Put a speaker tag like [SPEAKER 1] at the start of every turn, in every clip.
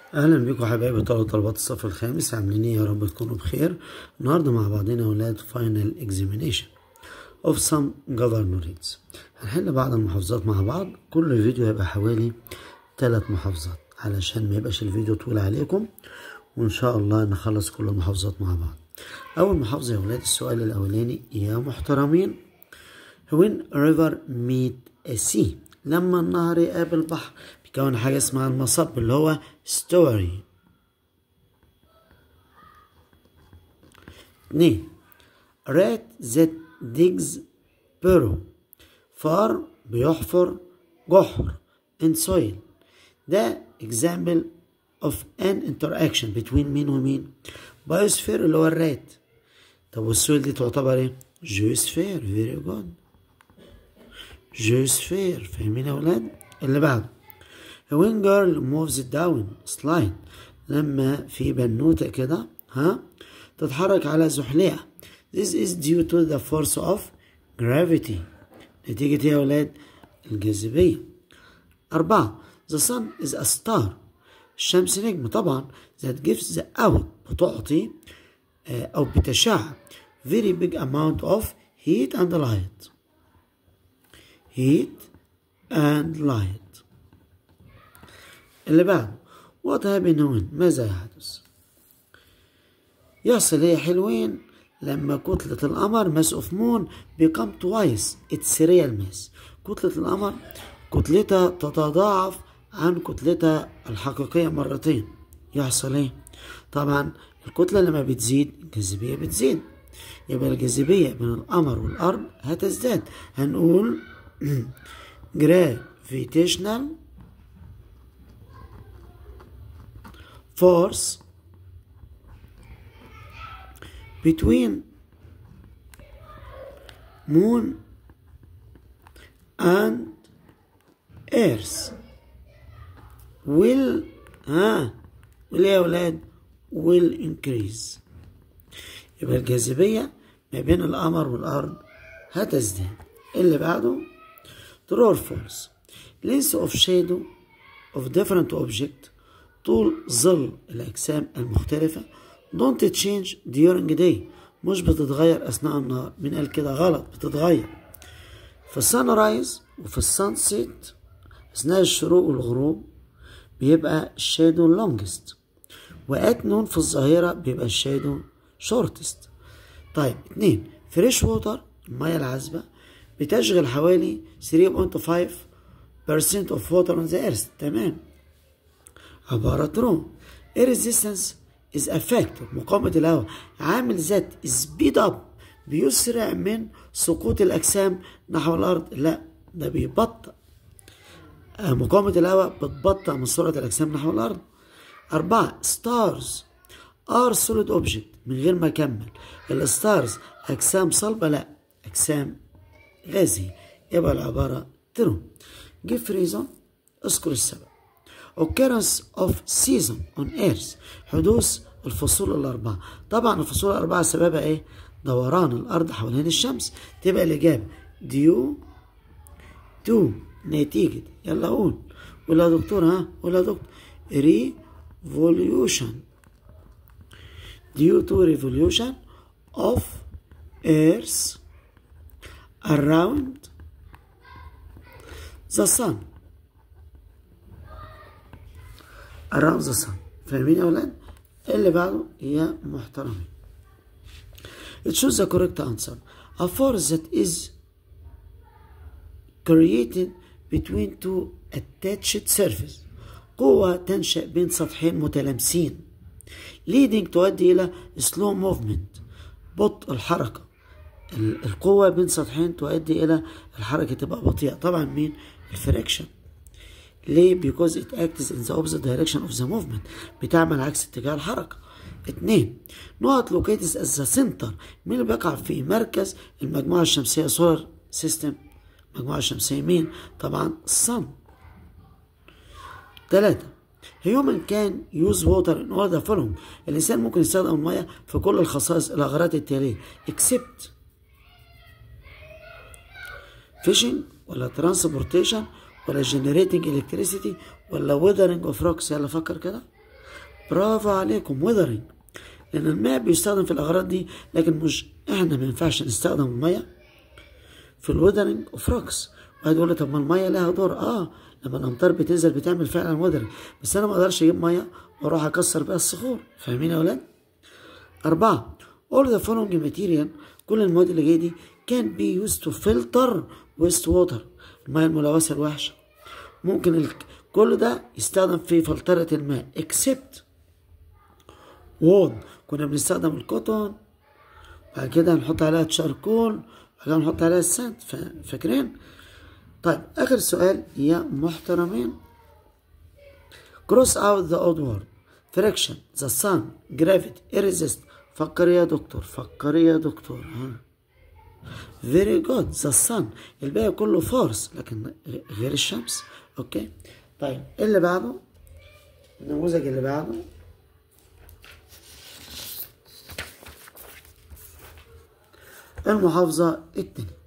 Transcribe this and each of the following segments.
[SPEAKER 1] اهلا بكم حبايبي طلبة طلبات الصف الخامس عاملين ايه يا رب تكونوا بخير النهارده مع بعضنا يا اولاد فاينل اكزامينيشن اوف سم governorates هنحل بعض المحافظات مع بعض كل فيديو هيبقى حوالي ثلاث محافظات علشان ما يبقاش الفيديو طويل عليكم وان شاء الله نخلص كل المحافظات مع بعض اول محافظة يا اولاد السؤال الاولاني يا محترمين when river meet a sea لما النهر يقابل بحر بيكون حاجة اسمها المصب اللي هو story اتنين rat that digs burrow فار بيحفر جحر in soil ده example of an interaction between مين ومين biosphere اللي هو الرات طب والسويل دي تعتبر ايه جيوسفير very good جيوسفير فاهمين يا ولاد اللي بعده when girl moves down slide لما في بنوتة كده ها تتحرك على زحليقة this is due to the force of gravity نتيجة ايه يا ولاد الجاذبية أربعة the sun is a star الشمس نجم طبعا that gives the out بتعطي أو بتشع very big amount of heat and light heat and light اللي بعده what happened when ماذا يحدث يحصل ايه حلوين لما كتلة القمر mass of moon become twice its real mass كتلة القمر كتلتها تتضاعف عن كتلتها الحقيقية مرتين يحصل ايه طبعا الكتلة لما بتزيد الجاذبية بتزيد يبقى الجاذبية بين القمر والأرض هتزداد هنقول gravitational force between moon and earth will ها will يا ولاد will increase يبقى الجاذبية ما بين القمر والأرض هتزداد اللي بعده true or false length of shadow of different object طول ظل الأجسام المختلفة don't change during day مش بتتغير أثناء النهار من قال كده غلط بتتغير في السان رايز وفي السان سيت أثناء الشروق والغروب بيبقى الشادو لونجست وات نون في الظاهرة بيبقى الشادو شورتست طيب اتنين فريش ووتر المية العذبة بتشغل حوالي 3.5% of water on the earth تمام عبارة ترو air resistance is a factor مقاومة الهواء عامل ذات speed up بيسرع من سقوط الأجسام نحو الأرض لا ده بيبطئ مقاومة الهواء بتبطئ من سرعة الأجسام نحو الأرض أربعة stars are solid object من غير ما أكمل الستارز أجسام صلبة لا أجسام غازية يبقى العبارة ترو give reason اذكر السبب occurrence of season on earth حدوث الفصول الأربعة طبعا الفصول الأربعة سببها إيه دوران الأرض حوالين الشمس تبقى الإجابة ديو تو نتيجة يلا قول قول يا دكتور ها قول يا دكتور revolution due to revolution of earth around the sun around the sun فاهمين يا ولاد اللي بعده يا محترمين choose the correct answer a force that is created between two attached surfaces قوة تنشأ بين سطحين متلامسين leading تؤدي إلى slow movement بطء الحركة القوة بين سطحين تؤدي إلى الحركة تبقى بطيئة طبعا مين الفريكشن ليه because it acts in the opposite direction of the movement بتعمل عكس اتجاه الحركة اتنين نقط located as the center مين اللي بيقع في مركز المجموعة الشمسية solar system المجموعة الشمسية مين طبعا الصن ثلاثة هيومن كان يوز ووتر ان اول فولوم الانسان ممكن يستخدم المياه في كل الخصائص الاغراض التاليه اكسبت فيشنج ولا ترانسبورتيشن ولا جنريتنج الكتريسيتي ولا ويذرنج اوف روكس يلا فكر كده برافو عليكم وذرنج لأن الماء بيستخدم في الأغراض دي لكن مش إحنا ما ينفعش نستخدم المية في الوذرنج اوف روكس واحد يقول لي طب ما المية لها دور اه لما الأمطار بتنزل بتعمل فعلا وذرنج بس أنا ما أقدرش أجيب مية وأروح أكسر بيها الصخور فاهمين يا ولاد؟ أربعة all the following material كل المواد اللي جاية دي can be used to filter waste water المياه الملوثة الوحشة ممكن ال... كل ده يستخدم في فلترة الماء except وود كنا بنستخدم الكوتون بعد كده هنحط عليها تشاركول بعد كده هنحط عليها الساند فا- فاكرين طيب آخر سؤال يا محترمين cross out the odd word friction the sun gravity resist فكر يا دكتور فكر يا دكتور ها very good the sun الباقي كله فورس لكن غير الشمس اوكي طيب اللي بعده النموذج اللي بعده المحافظة التانية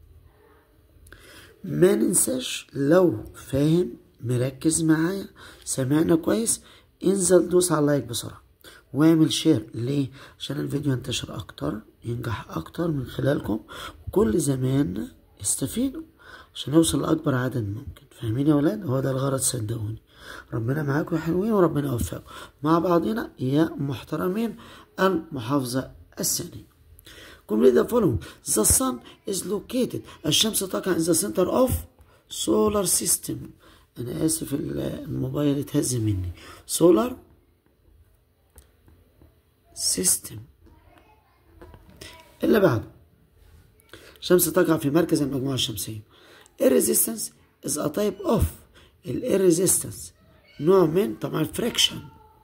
[SPEAKER 1] ما ننساش لو فاهم مركز معايا سمعنا كويس انزل دوس على اللايك بسرعة واعمل شير ليه عشان الفيديو ينتشر اكتر ينجح اكتر من خلالكم وكل زماننا يستفيدوا عشان يوصل لاكبر عدد ممكن فاهمين يا ولاد هو ده الغرض صدقوني ربنا معاكم يا حلوين وربنا يوفقكم مع بعضنا يا محترمين المحافظة الثانية complete the following the sun is located الشمس تقع in the center of solar system انا اسف ال- الموبايل اتهز مني solar system اللي بعده الشمس تقع في مركز المجموعة الشمسية الريزيستنس is a type of الريزيستنس نوع من طبعا friction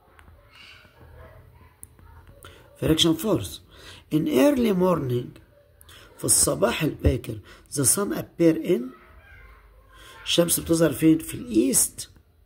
[SPEAKER 1] friction force in early morning في الصباح الباكر the sun appear in الشمس بتظهر فين في الايست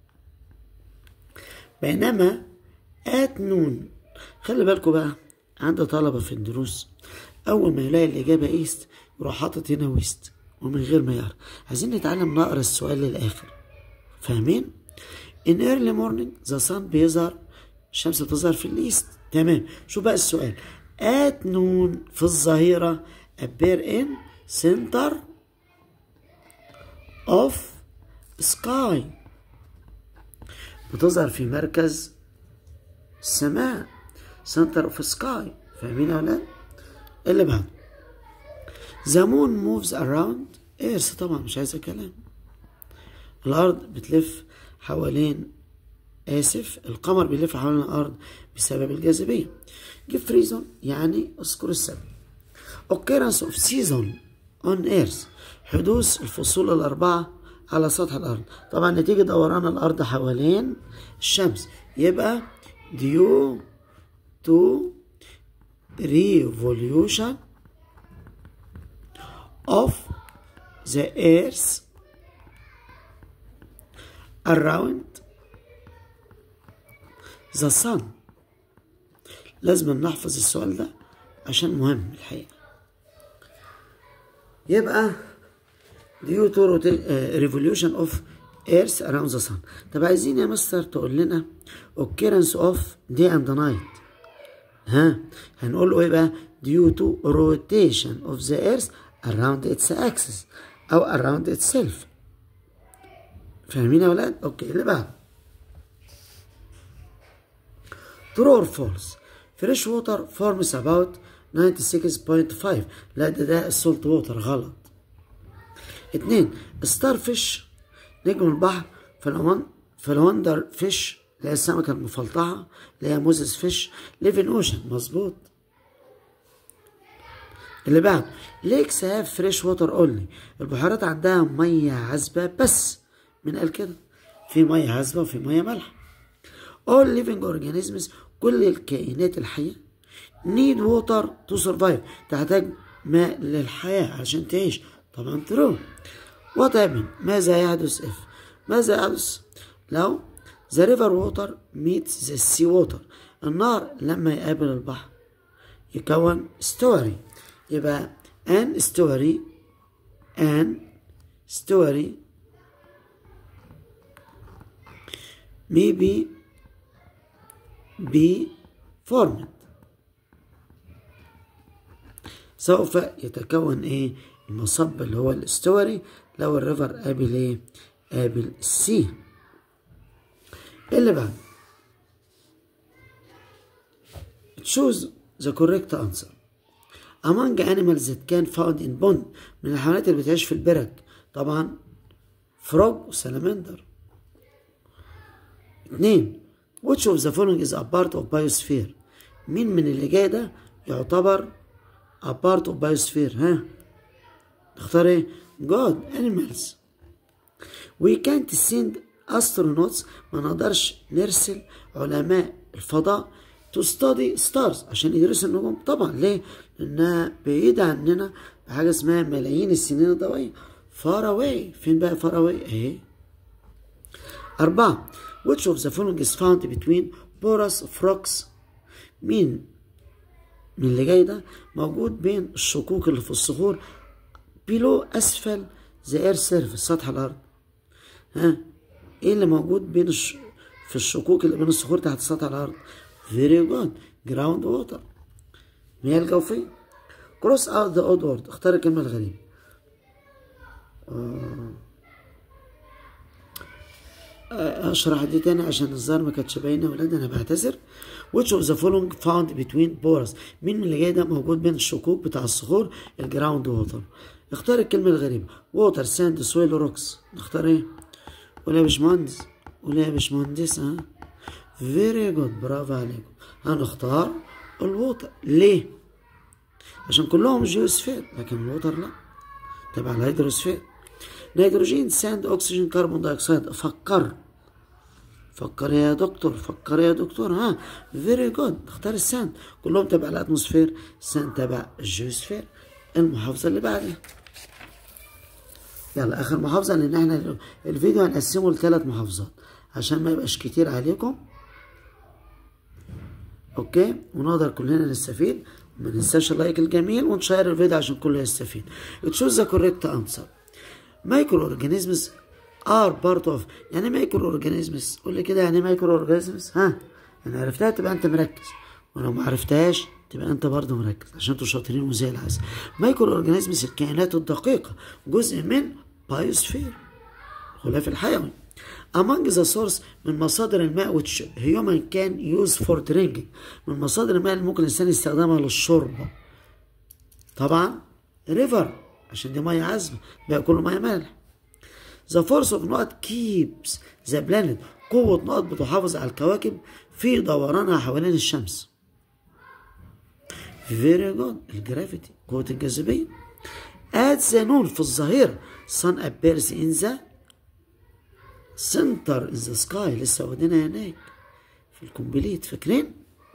[SPEAKER 1] بينما at noon خلي بالكوا بقى عند طلبة في الدروس أول ما يلاقي الإجابة إيست يروح حاطط هنا ويست ومن غير ما يعرف عايزين نتعلم نقرا السؤال للآخر فاهمين؟ in early morning the sun بيظهر الشمس بتظهر في الإيست تمام شو بقى السؤال at noon في الظهيرة appear in center of sky بتظهر في مركز السماء center of sky فاهمين يا ولاد اللي بعده the moon moves around earth طبعا مش عايزة كلام الأرض بتلف حوالين آسف القمر بيلف حوالين الأرض بسبب الجاذبية give reason يعني اذكر السبب occurrence of season on earth حدوث الفصول الأربعة على سطح الأرض طبعا نتيجة دوران الأرض حوالين الشمس يبقى due to revolution of the earth around the sun لازم نحفظ السؤال ده عشان مهم الحقيقة يبقى due to rota- uh, revolution of earth around the sun طب عايزين يا مستر تقول لنا occurrence of day and night ها هنقول له ايه بقى due to rotation of the earth around its axis او around itself فاهمين يا ولاد اوكي اللي بعده true or false fresh water forms about 96.5 لا ده ده السولت ووتر غلط اتنين ستار فيش نجم البحر فالون فالوندر فيش اللي هي السمكة المفلطحة اللي هي موزس فيش ليفن اوشن مظبوط اللي بعد ليكس هاف فريش ووتر اونلي البحيرات عندها مية عذبة بس من قال كده في مية عذبة وفي مية مالحة all living organisms كل الكائنات الحية need water to survive تحتاج ماء للحياة عشان تعيش طبعا true what happened ماذا يحدث if ماذا يحدث لو the river water meets the sea water النهر لما يقابل البحر يكون story يبقى an story an story maybe be formed سوف يتكون ايه المصب اللي هو الاستوري لو الريفر قابل ايه قابل السي اللي بعد choose the correct answer among animals that can found in pond من الحيوانات اللي بتعيش في البرك طبعا فروج وسلامندر اتنين which of the following is a part of biosphere مين من اللي جاي ده يعتبر a part of biosphere ها اختار ايه God animals we can't send astronauts ما نقدرش نرسل علماء الفضاء to study stars عشان يدرسوا النجوم طبعا ليه لانها بعيدة عننا بحاجة اسمها ملايين السنين الضوئية far away فين بقى far away اهي أربعة which of the following is found between porous rocks مين من اللي جاي ده موجود بين الشقوق اللي في الصخور بيلو أسفل the earth surface سطح الأرض ها ايه اللي موجود بين الش... في الشقوق اللي بين الصخور تحت سطح الأرض very good ground water مياه الجوفية cross out the odd word اختار الكلمة الغريبة اشرح دي تاني عشان الظاهر ما كانتش باينه يا ولاد انا بعتذر which of the following found between pores مين من اللي جاي ده موجود بين الشقوق بتاع الصخور الجراوند ووتر اختار الكلمه الغريبه ووتر ساند سويل روكس نختار ايه قول يا باشمهندس قول يا باشمهندس ها فيري جود برافو عليكم هنختار الووتر ليه عشان كلهم جيوسفير لكن الووتر لا تبع الهيدروسفير نيتروجين ساند اكسجين كربون دايوكسيد فكر فكر يا دكتور فكر يا دكتور ها فيري جود اختار الساند كلهم تبع الاتموسفير الساند تبع الجيوسفير المحافظة اللي بعدها يلا اخر محافظة لان احنا الفيديو هنقسمه لثلاث محافظات عشان ما يبقاش كتير عليكم اوكي ونقدر كلنا نستفيد ما ننساش اللايك الجميل ونشير الفيديو عشان كله يستفيد تشوز ذا كوريكت انسر مايكرو اورجانيزمز ار بارت اوف يعني مايكرو اورجانيزمز قول لي كده يعني مايكرو اورجانيزمز ها انا عرفتها تبقى انت مركز ولو ما عرفتهاش تبقى انت برضه مركز عشان انتوا شاطرين وزي العسل مايكرو اورجانيزمز الكائنات الدقيقه جزء من بايوسفير الغلاف الحيوي among the source من مصادر الماء which human can use for drinking من مصادر الماء اللي ممكن الانسان يستخدمها للشرب طبعا ريفر عشان دي ميه عذبه بقى كله ميه مالح The force of نقط keeps the planet قوة نقط بتحافظ على الكواكب في دورانها حوالين الشمس. Very good الجرافيتي قوة الجاذبية. At the noon في الظهيرة sun appears in the center in the sky لسه واخدينها هناك في الكومبليت فاكرين؟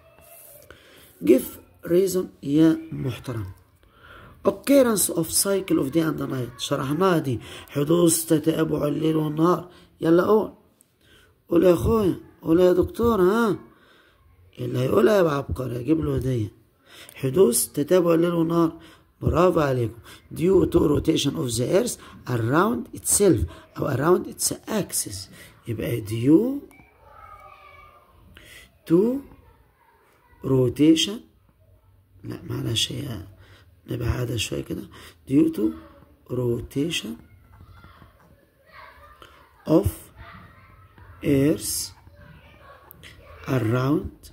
[SPEAKER 1] give reason يا محترم. occurrence of cycle of day and night شرحناها دي حدوث تتابع الليل والنهار يلا قول قول يا اخويا قول يا دكتور ها اللي هيقولها يبقى عبقري هجيب له هديه حدوث تتابع الليل والنهار برافو عليكم due to rotation of the earth around itself او around its axis يبقى due to rotation لا معلش هي نبعدها شوية كده due to rotation of earth around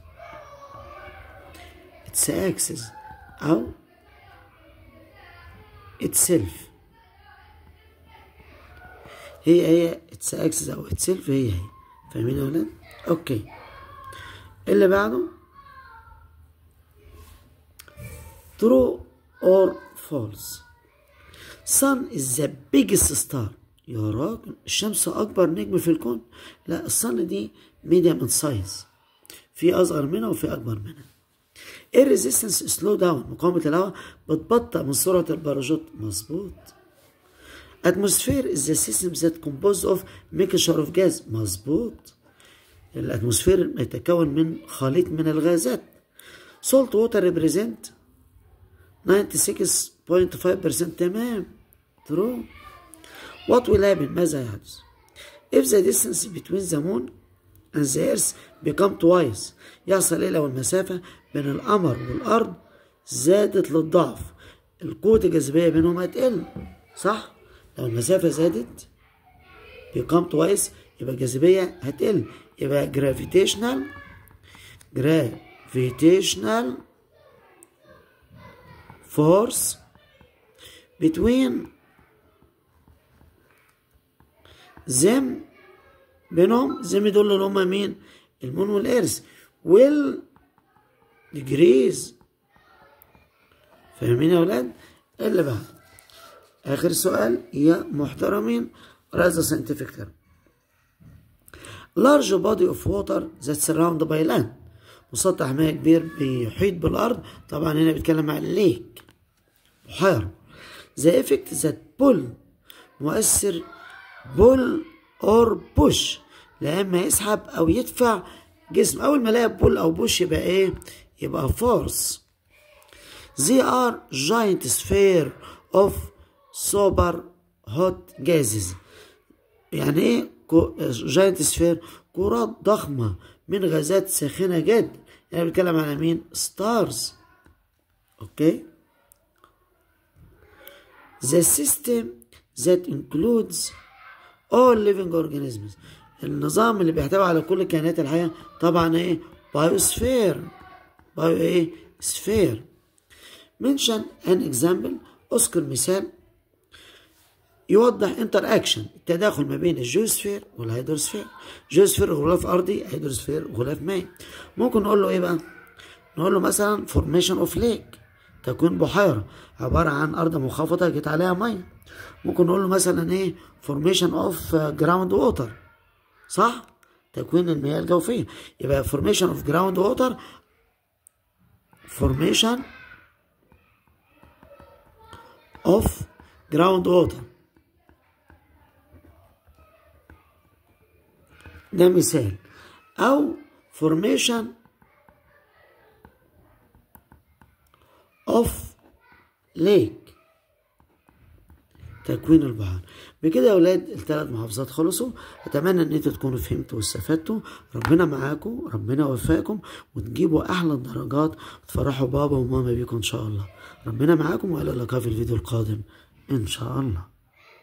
[SPEAKER 1] its axis أو itself هي هي its axis أو itself هي هي فاهمين يا ولاد؟ أوكي اللي بعده true or false sun is the biggest star يا راجل الشمس أكبر نجم في الكون لا الصن دي medium in size في أصغر منها وفي أكبر منها الريزيستنس سلو داون مقاومة الهواء بتبطأ من سرعة الباراشوت مظبوط atmosphere is the system that composed of mixture of gas مظبوط الاتموسفير يتكون من خليط من الغازات salt water represent 96.5% تمام true what will happen ماذا يحدث if the distance between the moon and the earth become twice يحصل ايه لو المسافة بين القمر والأرض زادت للضعف القوة الجاذبية بينهم هتقل صح؟ لو المسافة زادت become twice يبقى الجاذبية هتقل يبقى gravitational gravitational force between them بينهم them دول اللي هما مين المون والإرث will degrees فاهمين يا ولاد اللي بعد آخر سؤال يا محترمين rather scientific term large body of water that surround by land مسطح مياه كبير بيحيط بالأرض طبعا هنا بيتكلم عن الليك بحيرة the effect that pull مؤثر pull or push لا إما يسحب أو يدفع جسم أول ما الاقي pull أو push يبقى إيه يبقى force they are giant sphere of super hot gases يعني ايه جاينت سفير كرات ضخمة من غازات ساخنة جدا يعني بنتكلم على مين ستارز اوكي the system that includes all living organisms النظام اللي بيحتوي على كل الكائنات الحية طبعا ايه بايوسفير بايو ايه سفير mention an example اذكر مثال يوضح انتر اكشن التداخل ما بين الجيوسفير والهيدروسفير جيوسفير غلاف ارضي هيدروسفير غلاف مائي ممكن نقول له ايه بقى نقول له مثلا فورميشن اوف ليك تكوين بحيره عباره عن ارض منخفضه جت عليها ميه ممكن نقول له مثلا ايه فورميشن اوف جراوند ووتر صح تكوين المياه الجوفيه يبقى فورميشن اوف جراوند ووتر فورميشن اوف جراوند ووتر ده مثال أو formation of lake تكوين البحر بكده يا ولاد الثلاث محافظات خلصوا اتمنى ان انتوا تكونوا فهمتوا واستفدتوا ربنا معاكم ربنا يوفقكم وتجيبوا احلى الدرجات وتفرحوا بابا وماما بيكم ان شاء الله ربنا معاكم والى اللقاء في الفيديو القادم ان شاء الله